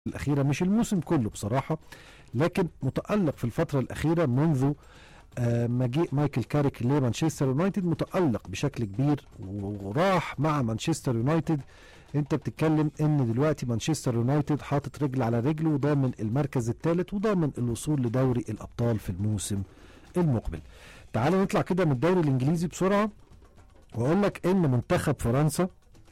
الأخيرة مش الموسم كله بصراحة لكن متألق في الفترة الأخيرة منذ آه، مجيء مايكل كاريك لمانشستر يونايتد متألق بشكل كبير وراح مع مانشستر يونايتد انت بتتكلم ان دلوقتي مانشستر يونايتد حاطط رجل على رجل وضامن المركز الثالث وضامن الوصول لدوري الابطال في الموسم المقبل تعال نطلع كده من الدوري الانجليزي بسرعه واقول لك ان منتخب فرنسا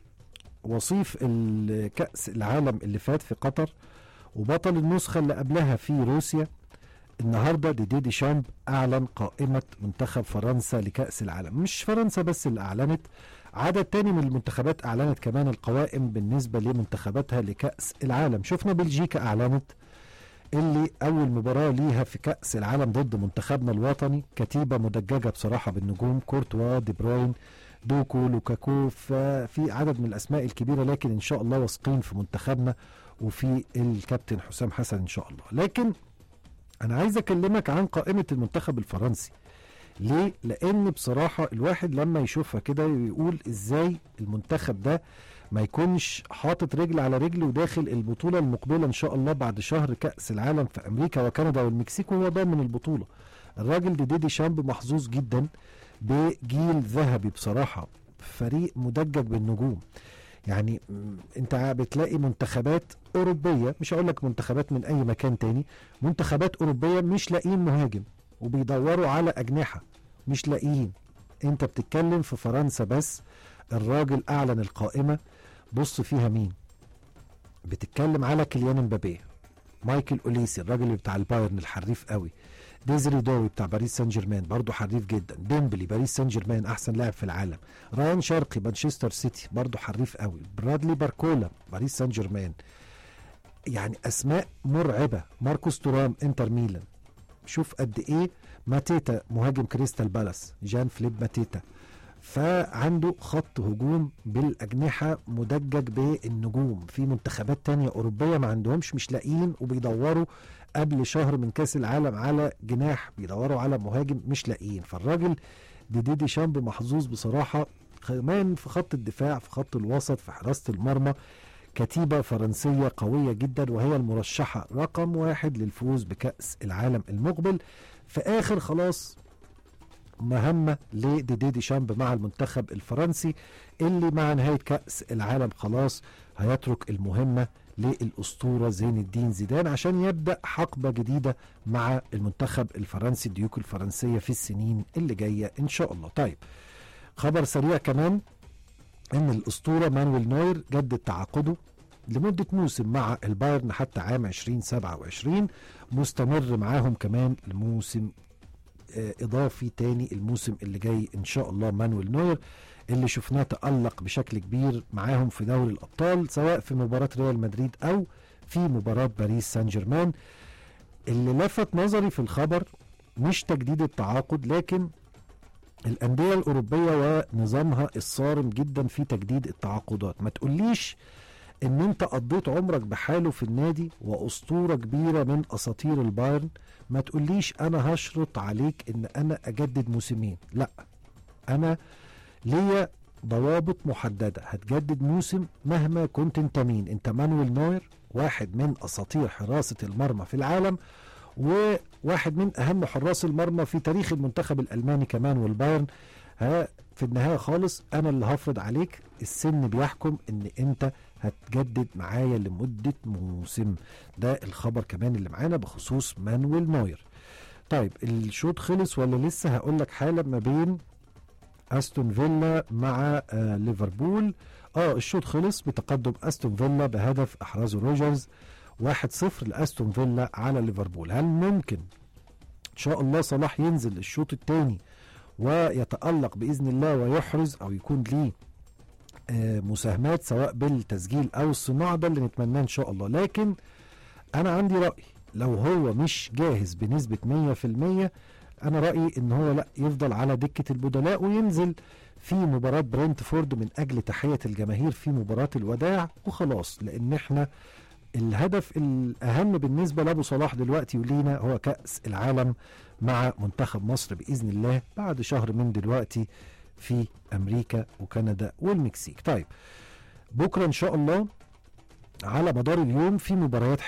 وصيف الكأس العالم اللي فات في قطر وبطل النسخة اللي قبلها في روسيا النهاردة ديدي دي شامب أعلن قائمة منتخب فرنسا لكأس العالم مش فرنسا بس اللي أعلنت عدد تاني من المنتخبات أعلنت كمان القوائم بالنسبة لمنتخباتها لكأس العالم شفنا بلجيكا أعلنت اللي أول مباراة ليها في كأس العالم ضد منتخبنا الوطني كتيبة مدججة بصراحة بالنجوم كورتوا دي بروين دوكو لوكاكو ففي عدد من الاسماء الكبيره لكن ان شاء الله واثقين في منتخبنا وفي الكابتن حسام حسن ان شاء الله لكن انا عايز اكلمك عن قائمه المنتخب الفرنسي ليه لان بصراحه الواحد لما يشوفها كده يقول ازاي المنتخب ده ما يكونش حاطط رجل على رجل وداخل البطوله المقبله ان شاء الله بعد شهر كاس العالم في امريكا وكندا والمكسيك وهو ضامن البطوله الراجل دي ديدي شامب محظوظ جدا بجيل ذهبي بصراحه فريق مدجج بالنجوم يعني م- انت بتلاقي منتخبات اوروبيه مش هقول لك منتخبات من اي مكان تاني منتخبات اوروبيه مش لاقيين مهاجم وبيدوروا على اجنحه مش لاقيين انت بتتكلم في فرنسا بس الراجل اعلن القائمه بص فيها مين بتتكلم على كيليان امبابي مايكل اوليسي الراجل اللي بتاع البايرن الحريف قوي ديزري دوي بتاع باريس سان جيرمان برضه حريف جدا ديمبلي باريس سان جيرمان احسن لاعب في العالم رايان شرقي مانشستر سيتي برضه حريف قوي برادلي باركولا باريس سان جيرمان يعني اسماء مرعبه ماركوس تورام انتر ميلان شوف قد ايه ماتيتا مهاجم كريستال بالاس جان فليب ماتيتا فعنده خط هجوم بالاجنحه مدجج بالنجوم في منتخبات تانية اوروبيه ما عندهمش مش لاقيين وبيدوروا قبل شهر من كاس العالم على جناح بيدوروا على مهاجم مش لاقيين فالراجل ديدي دي شامب محظوظ بصراحه كمان في خط الدفاع في خط الوسط في حراسه المرمى كتيبة فرنسية قوية جدا وهي المرشحة رقم واحد للفوز بكأس العالم المقبل في آخر خلاص مهمة لديدي دي شامب مع المنتخب الفرنسي اللي مع نهاية كأس العالم خلاص هيترك المهمة للأسطورة زين الدين زيدان عشان يبدأ حقبة جديدة مع المنتخب الفرنسي الديوك الفرنسية في السنين اللي جاية إن شاء الله طيب خبر سريع كمان ان الاسطوره مانويل نوير جدد تعاقده لمده موسم مع البايرن حتى عام 2027 مستمر معاهم كمان لموسم آه، اضافي تاني الموسم اللي جاي ان شاء الله مانويل نوير اللي شفناه تألق بشكل كبير معاهم في دوري الابطال سواء في مباراه ريال مدريد او في مباراه باريس سان جيرمان اللي لفت نظري في الخبر مش تجديد التعاقد لكن الأندية الأوروبية ونظامها الصارم جدا في تجديد التعاقدات ما تقوليش ان انت قضيت عمرك بحاله في النادي واسطورة كبيرة من اساطير البايرن ما تقوليش انا هشرط عليك ان انا اجدد موسمين لا انا ليا ضوابط محددة هتجدد موسم مهما كنت انت مين انت مانويل نوير واحد من اساطير حراسة المرمى في العالم وواحد من اهم حراس المرمى في تاريخ المنتخب الالماني كمان والبايرن ها في النهايه خالص انا اللي هفرض عليك السن بيحكم ان انت هتجدد معايا لمده موسم ده الخبر كمان اللي معانا بخصوص مانويل نوير طيب الشوط خلص ولا لسه هقول لك حاله ما بين استون فيلا مع آه ليفربول اه الشوط خلص بتقدم استون فيلا بهدف احرزه روجرز 1-0 لاستون فيلا على ليفربول هل ممكن ان شاء الله صلاح ينزل الشوط الثاني ويتألق بإذن الله ويحرز أو يكون ليه آه، مساهمات سواء بالتسجيل أو الصناعة ده اللي نتمناه إن شاء الله لكن أنا عندي رأي لو هو مش جاهز بنسبة 100% أنا رأيي إن هو لا يفضل على دكة البدلاء وينزل في مباراة برنتفورد من أجل تحية الجماهير في مباراة الوداع وخلاص لأن إحنا الهدف الأهم بالنسبة لأبو صلاح دلوقتي ولينا هو كأس العالم مع منتخب مصر بإذن الله بعد شهر من دلوقتي في أمريكا وكندا والمكسيك طيب بكرة إن شاء الله على مدار اليوم في مباريات